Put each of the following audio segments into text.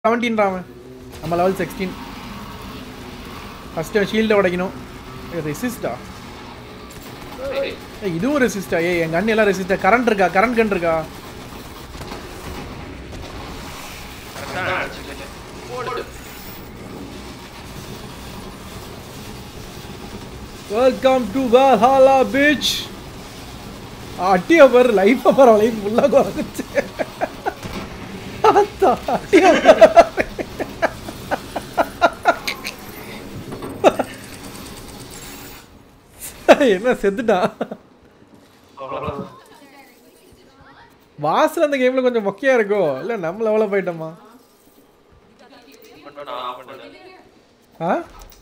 செவன்டீன்ரா அவன் நம்ம level sixteen first ஷீல்டை உடைக்கணும் ரெசிஸ்டா ஏய் இதுவும் ரெசிஸ்டா ஏய் எங்கள் அண்ணி எல்லாம் ரெசிஸ்டா கரண்ட் இருக்கா கரண்ட் கன் இருக்கா வெல்கம் டு வேல்ஹாலா பீச் அட்டியா பாரு லைஃப் பாரு லைஃப் ஃபுல்லாக குறைஞ்சிச்சு அத்தா அட்டியா பாரு. என்ன செத்துட்டான் வாசல் அந்த கேம்ல கொஞ்சம் மொக்கையா இருக்கோ இல்ல நம்ம லெவல போயிட்டோமா ஆ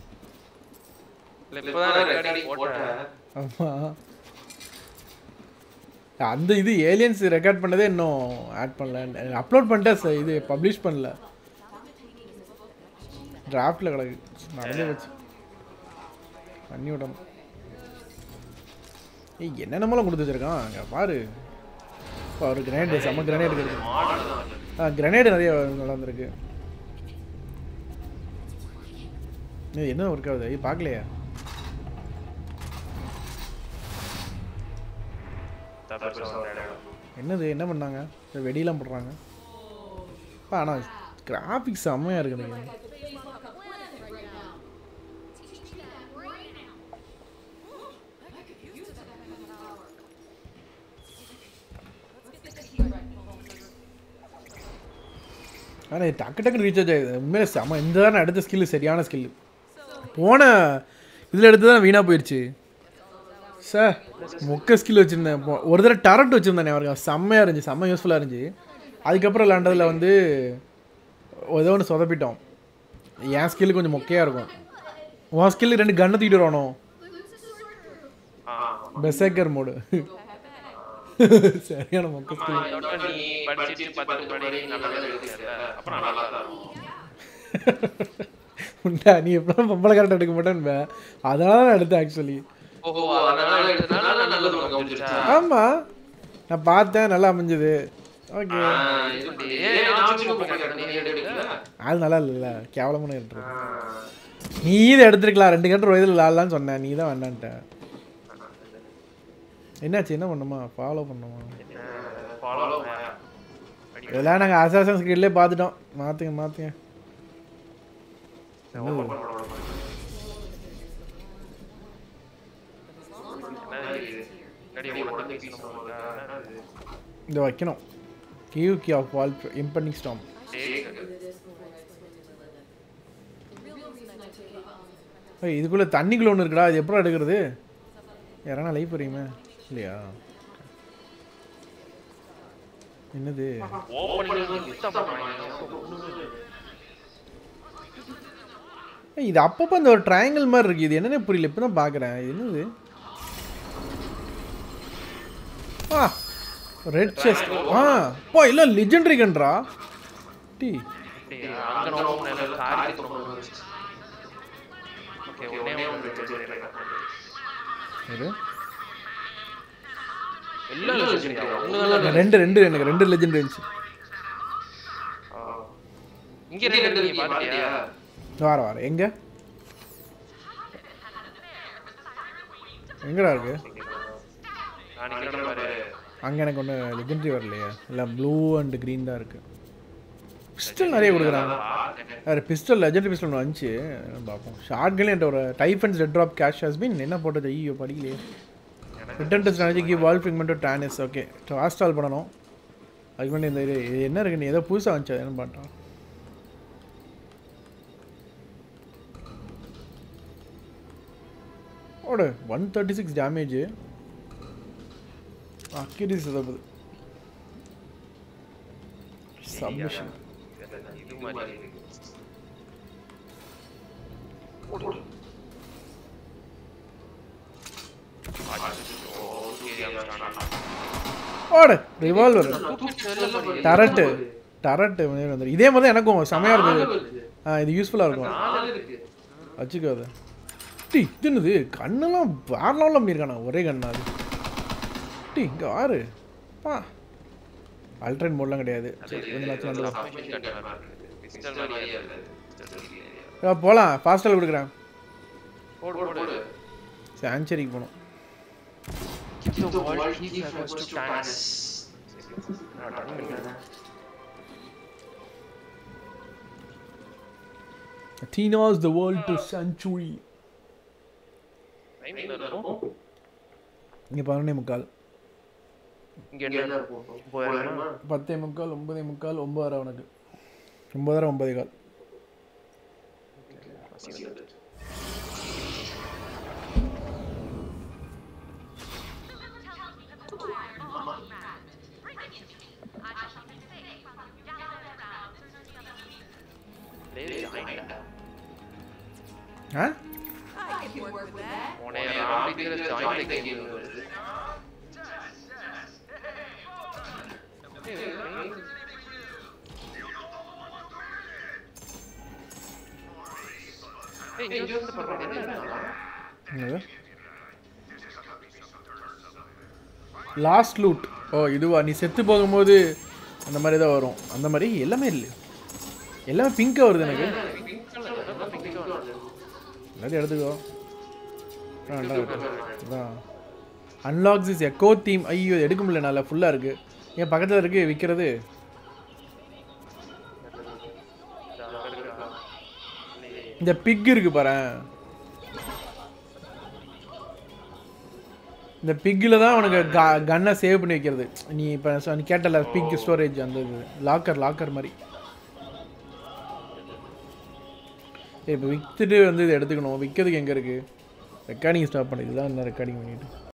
ஆமா அந்த இது ஏலியன்ஸ் ரெக்கார்ட் பண்ணதே இன்னும் ஆட் பண்ணல அப்லோட் பண்ணிட்டேன் சார் இது பப்ளிஷ் பண்ணல டிராஃப்டில் கிடக்கு நடந்தே வச்சு பண்ணி விடணும் ஏய் என்னென்னமெல்லாம் கொடுத்து வச்சிருக்கான் அங்கே பாரு இப்போ ஒரு கிரனேடு செம்ம கிரனேடு இருக்கு ஆ கிரனேடு நிறைய நடந்திருக்கு ஏய், என்ன ஒர்க் ஆகுது ஐய் பார்க்கலையா என்னது என்ன பண்ணாங்க இந்த வெடியெல்லாம் போடுறாங்க அப்பா, ஆனா கிராஃபிக்ஸ் செம்மையாக இருக்குது இந்த game. ஆனால் இது டக்கு டக்குன்னு ரீசார்ஜ் ஆகுது உண்மையில செம இந்த தான் அடுத்த ஸ்கில்லு சரியான ஸ்கில்லு போன இதில் எடுத்து தான் வீணாக போயிடுச்சு சார் மொக்க ஸ்கில் வச்சுருந்தேன் இப்போ ஒரு தடவை டரட் வச்சுருந்தேன் அவருக்கு செம்மையாக இருந்துச்சு செம்ம யூஸ்ஃபுல்லாக இருந்துச்சு அதுக்கப்புறம் விளாண்டதில் வந்து ஏதோ ஒன்று சொதப்பிட்டோம் என் ஸ்கில்லு கொஞ்சம் மொக்கையாக இருக்கும் உன் ஸ்கில்லு ரெண்டு கண்ணை தூக்கிட்டு வரணும் பெசேக்கர் மோடு சரியான மொக்க ஸ்கில் நீ படிச்சிட்டு பத்து படி நல்லா எழுதியல அப்புறம் நல்லா தான் இருக்கும் உண்டா நீ எப்படிலாம் பொம்பளை கரெக்டாக எடுக்க மாட்டேன்னு அதனால தான் எடுத்தேன் ஆக்சுவலி ஓஹோ அதனால எழுதுனால நல்லது உனக்கு அமைஞ்சிருச்சா ஆமாம் நான் பார்த்தேன் நல்லா அமைஞ்சது ஓகே ஆஹ், இது பண்ணி, ஏய், நான் சும்மா போய் கேட்டேன், நீ எடுக்கல? அது நல்லா இல்லைல்ல கேவலமான எடுத்துருக்கு நீ இதை எடுத்துருக்கலாம் ரெண்டு கண்டு இதில் விளாட்லான்னு சொன்னேன் நீ தான் வேண்டான்ட்ட என்னாச்சு என்ன பண்ணுமா ஃபாலோ பண்ணுமா ஆஹ், follow பண்ண. இதெல்லாம் நாங்கள் அசாசன் ஸ்கிரீன்லேயே பார்த்துட்டோம் மாற்றுங்க மாற்றுங்க என்ன இது? முன்னாடி உனக்கு பேசணும் போல. என்ன இது? இதை வைக்கணும் கியூ கி ஆஃப் வால் இம்பனிங் ஸ்டாம் டேய், ஏய் இதுக்குள்ளே தண்ணிக்குள்ள ஒன்று இருக்குடா இது எப்பறம் எடுக்கிறது யாரானா லைஃப் வரையுமே இல்லையா என்னது opening ல நிறுத்த மாட்டாங்க. ஏய், இது அப்பப்போ இந்த ஒரு ட்ரையாங்கிள் மாதிரி இருக்கு இது என்னன்னே புரியல இப்போ தான் பார்க்குறேன் இது என்னது ஆ ரெட் செஸ்ட் ஆ போ இல்லை லெஜெண்டரி கன்றா டி அப்படியா? அங்க நான் ஒண்ணு இல்ல, காரியத்துக்கு ஒண்ணு வந்துச்சு. Okay, ஒண்ணே ஒண்ணு இருக்கு, எனக்கு. இது எல்லாம் legendary ஆ? ஒண்ணுதான் இல்ல. ரெண்டு ரெண்டு எனக்கு ரெண்டு லெஜெண்ட் இருந்துச்சு ஆஹ். இங்க ரெண்டு நீ பாத்தியா வார வார எங்க எங்கடா இருக்கு நான் நிக்கிறேன் பாரு அங்கே எனக்கு ஒன்று லெஜெண்டரி வரலையே இல்லை ப்ளூ அண்ட் க்ரீன் தான் இருக்கு பிஸ்டல் நிறைய கொடுக்குறாங்க வேறு பிஸ்டல் லெஜெண்டரி பிஸ்டல் ஒன்று வந்துச்சு என்னன்னு பார்ப்போம் ஷார்ட் கன் என்ற ஒரு டைஃபன்ஸ் ரெட் ட்ராப் கேஷ் ஹஸ் பின் என்ன போட்டது ஐயோ படிக்கலையே ரிட்டன் டெஸ்ட் ஸ்ட்ராட்டஜிக்கு வால் ஃபிக்மெண்ட் டானிஸ் ஓகே ஹாஸ்டால் பண்ணணும் அதுக்கு முன்னாடி இந்த இது இது என்ன இருக்கு நீ ஏதோ புதுசாக வந்துச்சு அது என்னன்னு பார்த்தோம் ஓடு one thirty six damage accuracy சொதப்புது சப்மிஷன் இது மாதிரி இருக்கு. அச்சச்சோ, okay, அவன் வேணாம். ஓடு ரிவால்வர் தூக்கிட்டு வெளில போய் டரட்டு டரட்டு வந்துடும் இதே மாதிரி தான் எனக்கும் செமையாக இருக்குது ஆ இது யூஸ்ஃபுல்லாக இருக்கும் நாலு இருக்கு. வச்சுக்கோ அதை டி இது என்னது கண்ணெல்லாம் வேற லெவலில் பண்ணியிருக்கானா ஒரே கண்ணா அது டி இங்கே ஆறு பா அல்ட்ரைன் மோட்லாம் கிடையாது சரி கொஞ்சம் லட்சம் இதுல வந்துடும் submission container இருக்கு. பிஸ்டல் மாதிரியே இருக்காது பிஸ்டல் மாதிரியே போகலாம் ஃபாஸ்டல் கொடுக்குறேன் போடு போடு சான்ச்சரிக்கு போகணும் Keep the world keep efforts to tanks. நான் done பண்ணிட்டேன். Athena's the world to century Time என்ன இருக்கும்? இங்கே பதினொன்னே முக்கால் இங்க என்ன இருக்கும்? போயிடலாமா? பத்தே முக்கால் ஒன்பதே முக்கால் ஒம்பதாயிரம் உனக்கு ஒம்பதாயிரம் ஒன்பதே கால் பசி வந்துடுச்சு. டேய், join-டா. ஆ உன்னை ராபிக்கிற join the game வருது. ஏய், இங்க வந்து பாருங்க, என்ன? என்னது லாஸ்ட் லூட் ஓ இதுவா நீ செத்து போகும்போது அந்த மாதிரி தான் வரும் அந்த மாதிரி எல்லாமே இல்லை எல்லாமே பிங்காக வருது எனக்கு Pink color, அதான் pink color வருது. எல்லாத்தையும் எடுத்துக்கோ ஆ, இந்தா இருக்கு. அதான் அன்லாக்ஸ் இஸ் எக்கோ தீம் ஐயோ இது எடுக்க முடியல நல்லா ஃபுல்லாக இருக்குது என் பக்கத்தில் இருக்கு விற்கிறது இந்த பிக் இருக்கு பாரு இந்த பிக்கில் தான் உனக்கு கன்னை சேவ் பண்ணி வைக்கிறது நீ இப்போ நீ கேட்டல பிக் ஸ்டோரேஜ் அந்த இது லாக்கர் லாக்கர் மாதிரி இப்போ விற்றுட்டு வந்து இதை எடுத்துக்கணும் விற்கிறதுக்கு எங்கே இருக்குது ரெக்கார்டிங் ஸ்டாப் பண்ணி இதுதான் என்ன ரெக்கார்டிங் பண்ணிட்டு